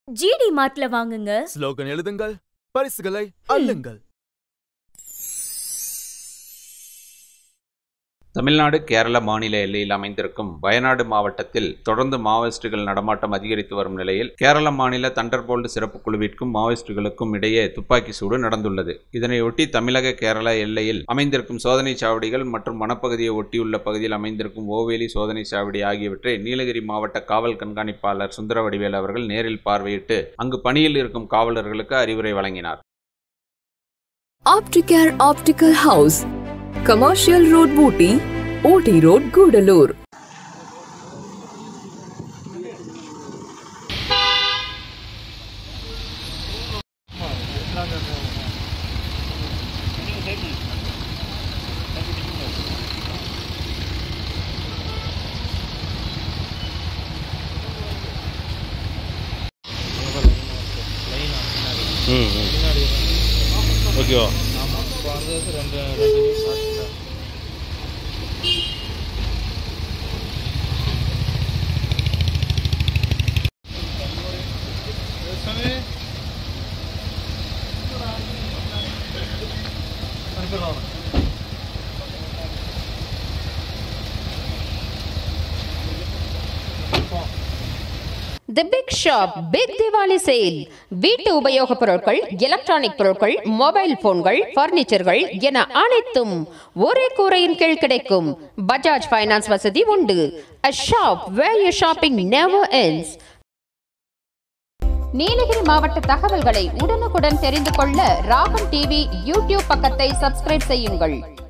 GT மார்ட்ல வாங்குங்க slogan எழுதுங்கள் பரிசுகளை அள்ளுங்கள் தமிழ்நாடு கேரள மாநில எல்லையில் அமைந்திருக்கும் வயநாடு மாவட்டத்தில் தொடர்ந்து மாவோயிஸ்டுகள் நடமாட்டம் அதிகரித்து வரும் நிலையில் கேரள மாநில தண்டர்போல்டு சிறப்பு குழுவிற்கும் மாவோயிஸ்டுகளுக்கும் இடையே துப்பாக்கி சூடு நடந்துள்ளது இதனையொட்டி தமிழக கேரள எல்லையில் அமைந்திருக்கும் சோதனை சாவடிகள் மற்றும் வனப்பகுதியை ஒட்டியுள்ள பகுதியில் அமைந்திருக்கும் ஓவேலி சோதனை சாவடி ஆகியவற்றை நீலகிரி மாவட்ட காவல் கண்காணிப்பாளர் சுந்தரவடிவேல் அவர்கள் நேரில் பார்வையிட்டு அங்கு பணியில் இருக்கும் காவலர்களுக்கு அறிவுரை வழங்கினார் Opticare Optical House, Commercial Road Booty, OT Road Gudalur. ம் ம் ஓகேவா the big shop big Diwali sale வீட்டு உபயோகப் பொருட்கள் எலக்ட்ரானிக் பொருட்கள் மொபைல் போன்கள் பர்னிச்சர்கள் என அனைத்தும் ஒரே கூரையின் கீழ் கிடைக்கும் பஜாஜ் ஃபைனான்ஸ் வசதி உண்டு a shop where you shopping never ends Nilgiri மாவட்ட தகவல்களை உடனுக்குடன் தெரிந்து கொள்ள ராகம் டிவி யூடியூப் பக்கத்தை சப்ஸ்கிரைப் செய்யுங்கள்